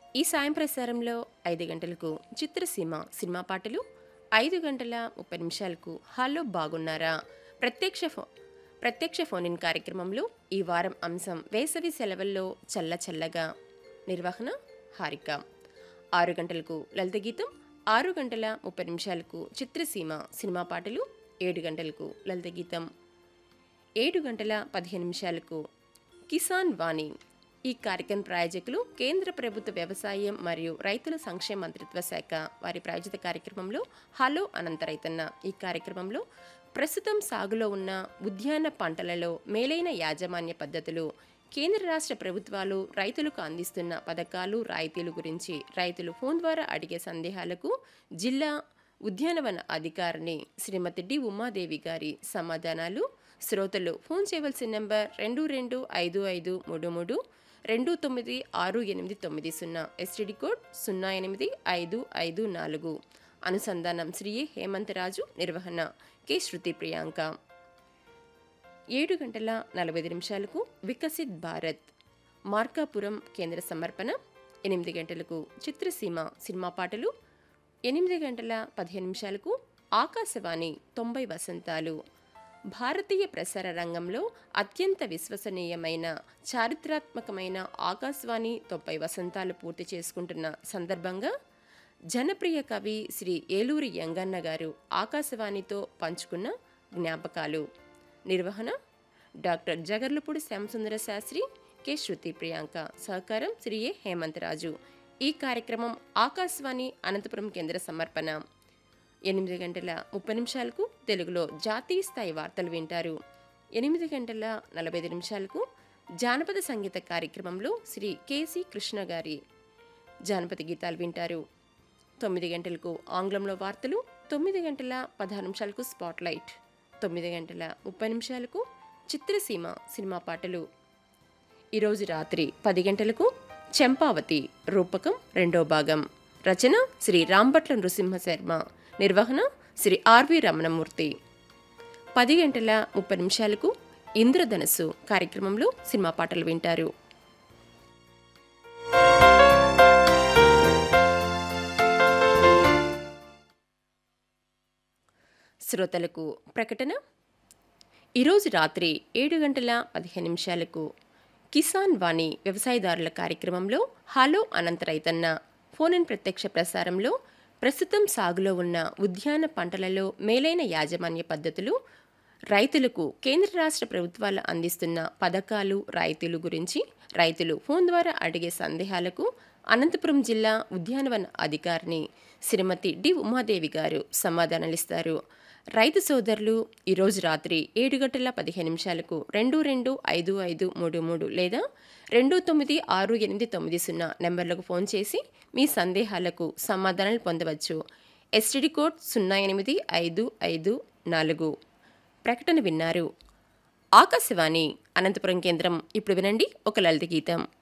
ఈ సాయం ప్రసారంలో ఐదు గంటలకు చిత్రసీమ సినిమా పాటలు ఐదు గంటల ముప్పై నిమిషాలకు హలో బాగున్నారా ప్రత్యక్ష ఫో ప్రత్యక్ష ఫోన్ ఇన్ కార్యక్రమంలో ఈ వారం అంశం వేసవి సెలవుల్లో చల్ల చల్లగా నిర్వహణ హారిక ఆరు గంటలకు లలిత గీతం ఆరు గంటల ముప్పై నిమిషాలకు చిత్రసీమ సినిమా పాటలు ఏడు గంటలకు లలిత గీతం ఏడు గంటల పదిహేను నిమిషాలకు కిసాన్ వాణి ఈ కార్యక్రమం ప్రాయోజకులు కేంద్ర ప్రభుత్వ వ్యవసాయం మరియు రైతుల సంక్షేమ మంత్రిత్వ శాఖ వారి ప్రాయోజిత కార్యక్రమంలో హలో అనంత రైతన్న ఈ కార్యక్రమంలో ప్రస్తుతం సాగులో ఉన్న ఉద్యాన పంటలలో మేలైన యాజమాన్య పద్ధతులు కేంద్ర రాష్ట్ర ప్రభుత్వాలు రైతులకు అందిస్తున్న పథకాలు రాయితీలు గురించి రైతులు ఫోన్ ద్వారా అడిగే సందేహాలకు జిల్లా ఉద్యానవన అధికారిని శ్రీమతి డి ఉమాదేవి గారి సమాధానాలు శ్రోతలు ఫోన్ చేయవలసిన నెంబర్ రెండు రెండు ఐదు ఐదు మూడు మూడు రెండు తొమ్మిది ఆరు ఎనిమిది తొమ్మిది సున్నా ఎస్టీడీ కోడ్ సున్నా ఎనిమిది ఐదు ఐదు నాలుగు అనుసంధానం శ్రీ ఏ హేమంతరాజు నిర్వహణ కె శృతి ప్రియాంక ఏడు గంటల నలభై ఐదు నిమిషాలకు వికసిత్ భారత్ మార్కాపురం కేంద్ర సమర్పణ ఎనిమిది గంటలకు చిత్రసీమ సినిమా పాటలు ఎనిమిది గంటల పదిహేను నిమిషాలకు ఆకాశవాణి తొంభై వసంతాలు భారతీయ ప్రసార రంగంలో అత్యంత విశ్వసనీయమైన చారిత్రాత్మకమైన ఆకాశవాణి తొంభై వసంతాలు పూర్తి చేసుకుంటున్న సందర్భంగా జనప్రియ కవి శ్రీ ఏలూరి యంగన్న గారు ఆకాశవాణితో పంచుకున్న జ్ఞాపకాలు నిర్వహణ డాక్టర్ జగర్లపూడి శ్యామసుందర శాస్త్రి కె శృతి ప్రియాంక సహకారం శ్రీ ఏ హేమంతరాజు ఈ కార్యక్రమం ఆకాశవాణి అనంతపురం కేంద్ర సమర్పణ ఎనిమిది గంటల ముప్పై నిమిషాలకు తెలుగులో జాతీయ స్థాయి వార్తలు వింటారు ఎనిమిది గంటల నలభై ఐదు నిమిషాలకు జానపద సంగీత కార్యక్రమంలో శ్రీ కెసి కృష్ణ గారి జానపద గీతాలు వింటారు తొమ్మిది గంటలకు ఆంగ్లంలో వార్తలు తొమ్మిది గంటల పదహారు నిమిషాలకు స్పాట్లైట్ తొమ్మిది గంటల ముప్పై నిమిషాలకు చిత్రసీమ సినిమా పాటలు ఈరోజు రాత్రి పది గంటలకు చెంపావతి రూపకం రెండో భాగం రచన శ్రీ రాంభట్ల నృసింహ శర్మ నిర్వహణ శ్రీ ఆర్వి రమణమూర్తి పది గంటల ముప్పై నిమిషాలకు ఇంద్రధనస్సు కార్యక్రమంలో సినిమా పాటలు వింటారు శ్రోతలకు ప్రకటన ఈరోజు రాత్రి ఏడు గంటల పదిహేను నిమిషాలకు కిసాన్ వాణి వ్యవసాయదారుల కార్యక్రమంలో హలో అనంత రైతన్న ఫోన్ ఇన్ ప్రత్యక్ష ప్రసారంలో ప్రస్తుతం సాగులో ఉన్న ఉద్యాన పంటలలో మేలైన యాజమాన్య పద్ధతులు రైతులకు కేంద్ర రాష్ట్ర ప్రభుత్వాలు అందిస్తున్న పథకాలు రాయితీలు గురించి రైతులు ఫోన్ ద్వారా అడిగే సందేహాలకు అనంతపురం జిల్లా ఉద్యానవన అధికారిని శ్రీమతి డి ఉమాదేవి గారు సమాధానాలిస్తారు రైతు సోదరులు ఈరోజు రాత్రి ఏడు గంటల పదిహేను నిమిషాలకు రెండు రెండు ఐదు ఐదు మూడు మూడు లేదా రెండు తొమ్మిది ఆరు ఎనిమిది తొమ్మిది సున్నా నెంబర్లకు ఫోన్ చేసి మీ సందేహాలకు సమాధానాలు పొందవచ్చు ఎస్టీడీ కోడ్ సున్నా ఎనిమిది ఐదు ఐదు నాలుగు ప్రకటన విన్నారు ఆకాశవాణి అనంతపురం కేంద్రం ఇప్పుడు వినండి ఒక లలిత గీతం